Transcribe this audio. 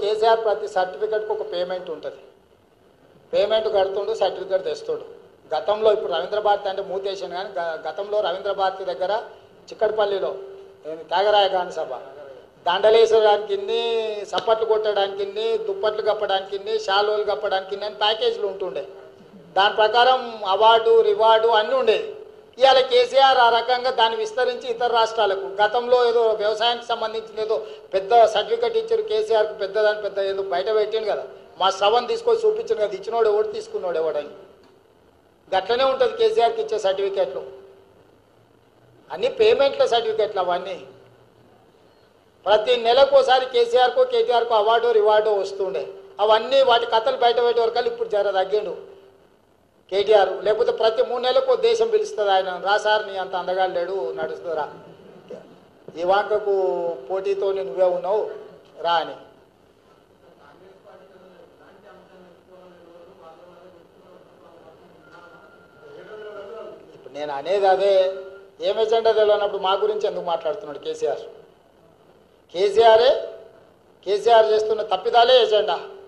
కేసీఆర్ ప్రతి సర్టిఫికెట్కి ఒక పేమెంట్ ఉంటుంది పేమెంట్ కడుతుండు సర్టిఫికెట్ తెస్తుడు గతంలో ఇప్పుడు రవీంద్ర భారతి అంటే మూతేషన్ కానీ గ- గతంలో రవీంద్ర భారతి దగ్గర చిక్కడపల్లిలో ఏంది త్యాగరాయ గాంధీ సభ దండలేసడానికి ఇన్ని సప్పట్లు కొట్టడానికి ఇన్ని దుప్పట్లు కప్పడానికి ఇన్ని షాలోలు కప్పడానికి ఇన్ని అని ప్యాకేజీలు ఉంటుండే దాని ప్రకారం అవార్డు రివార్డు అన్నీ ఉండేవి ఇవాళ కేసీఆర్ ఆ రకంగా దాన్ని విస్తరించి ఇతర రాష్ట్రాలకు గతంలో ఏదో వ్యవసాయానికి సంబంధించిన ఏదో పెద్ద సర్టిఫికెట్ ఇచ్చారు కేసీఆర్కి పెద్దదాని పెద్ద ఏదో బయట పెట్టిండు కదా మా శ్రవణ్ తీసుకొని చూపించాను కదా ఇచ్చినోడు ఎవడు తీసుకున్నాడు ఎవడని గట్లనే ఉంటుంది కేసీఆర్కి ఇచ్చే సర్టిఫికెట్లు అన్ని పేమెంట్ల సర్టిఫికెట్లు అవన్నీ ప్రతి నెలకోసారి కేసీఆర్కో కేటీఆర్కో అవార్డు రివార్డు వస్తుండే అవన్నీ వాటి కథలు బయట పెట్టే వరకు ఇప్పుడు జర తగ్గిండు కేటీఆర్ లేకపోతే ప్రతి మూడు నెలలకు దేశం పిలుస్తుంది ఆయన రా సార్ నీ అంత అందగా లేడు నడుస్తుందిరా ఈ వాంకకు పోటీతో నువ్వే ఉన్నావు రా అని ఇప్పుడు నేను అనేది అదే ఏం ఎజెండా తెలియనప్పుడు మా గురించి ఎందుకు మాట్లాడుతున్నాడు కేసీఆర్ కేసీఆరే కేసీఆర్ చేస్తున్న తప్పిదాలే ఎజెండా